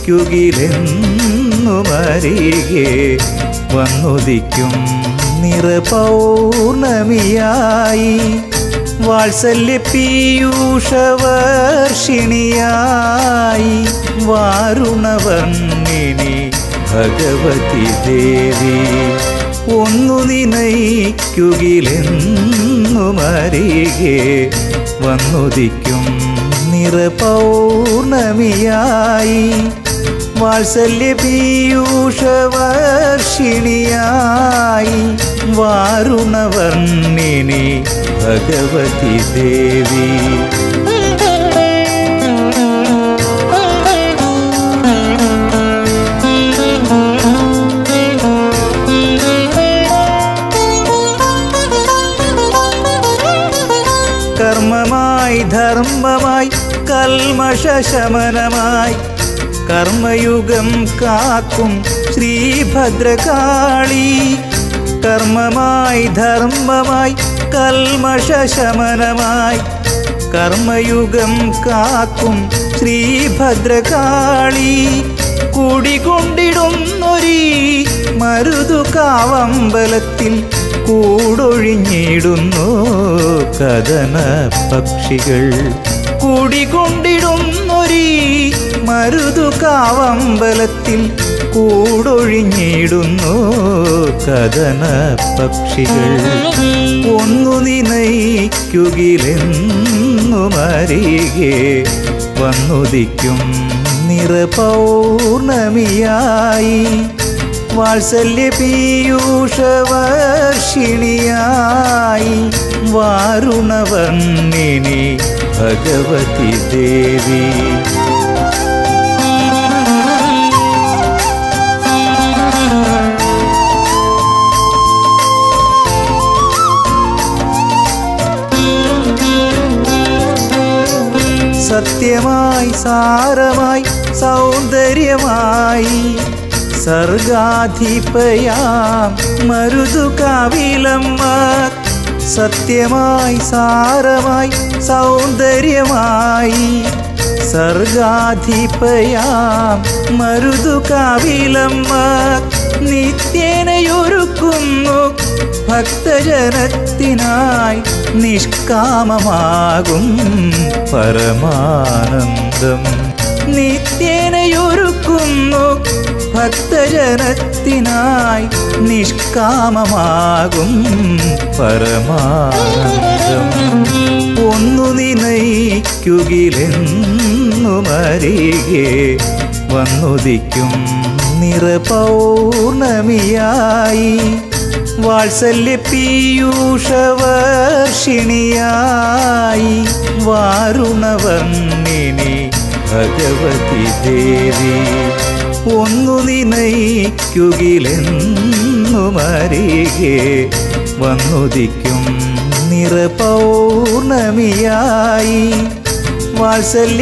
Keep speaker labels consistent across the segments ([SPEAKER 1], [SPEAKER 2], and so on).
[SPEAKER 1] നയിക്കുകിലെന്നുമരികെ വന്നുദിക്കും നിറപൗർണമിയായി വാത്സല്യ പീയൂഷവർഷിണിയായി വാരുണവർണ്ണിനി ഭഗവതി ദേവി ഒന്നു നിനയിക്കുകിലെന്നുമരികെ വന്നുദിക്കും നിറപൗർണമിയായി വാത്സല്യ പീയൂഷവർഷിണിയായി വാരുണവർണ്ണിനി ഭഗവതി ദേവി കർമ്മമായി ധർമ്മമായി കൽമഷശമനമായി കർമ്മയുഗം കാക്കും ശ്രീഭദ്രകാളി കർമ്മമായി ധർമ്മമായി കൽമഷശമനമായി കർമ്മയുഗം കാക്കും ശ്രീഭദ്രകാളി കുടികൊണ്ടിടുന്നൊരീ മരുതുകാവമ്പലത്തിൽ കൂടൊഴിഞ്ഞിടുന്നു കഥന പക്ഷികൾ കുടികൊണ്ടിടുന്നൊരീ മരുതുകാവമ്പലത്തിൽ കൂടൊഴിഞ്ഞിടുന്നു കഥന പക്ഷികൾ ഒന്നു നിനയിക്കുകിലെന്നുമരികെ വന്നുദിക്കും നിറപൗർണമിയായി വാത്സല്യ പീയൂഷവർഷിണിയായി വാരുണവർണ്ണിനി ഭഗവതി ദേവി സത്യമായി സാരമായി സൗന്ദര്യമായി സർഗാധിപയാം മരുതുകാവിലമ്മ സത്യമായി സാരമായി സൗന്ദര്യമായി സർഗാധിപയാം മരുതുകാവിലമ്മ നിത്യേനയൊരുക്കുന്നു ഭക്തജനത്തിനായി നിഷ്കാമമാകും പരമാനന്ദം നിത്യേനയൊരുക്കുന്നു ഭക്തജനത്തിനായി നിഷ്കാമമാകും പരമാനന്ദം ഒന്നു നിനയിക്കുകിലെന്നുമരികെ വന്നുദിക്കും നിറപൗർണമിയായി വാത്സല്യ പീയൂഷവർഷിണിയായി വാരുണവർണ്ണിനി ഭഗവതി ദേവി ഒന്നു നിനയിക്കുകിലെന്നുമരികെ വന്നുദിക്കും നിറപൗർണമിയായി വാത്സല്യ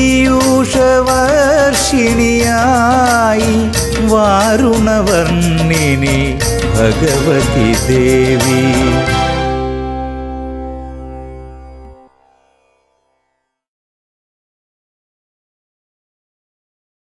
[SPEAKER 1] പീയൂഷവർഷിണിയായി വാരുണവർണ്ണിനി ഭഗവതി ദേവി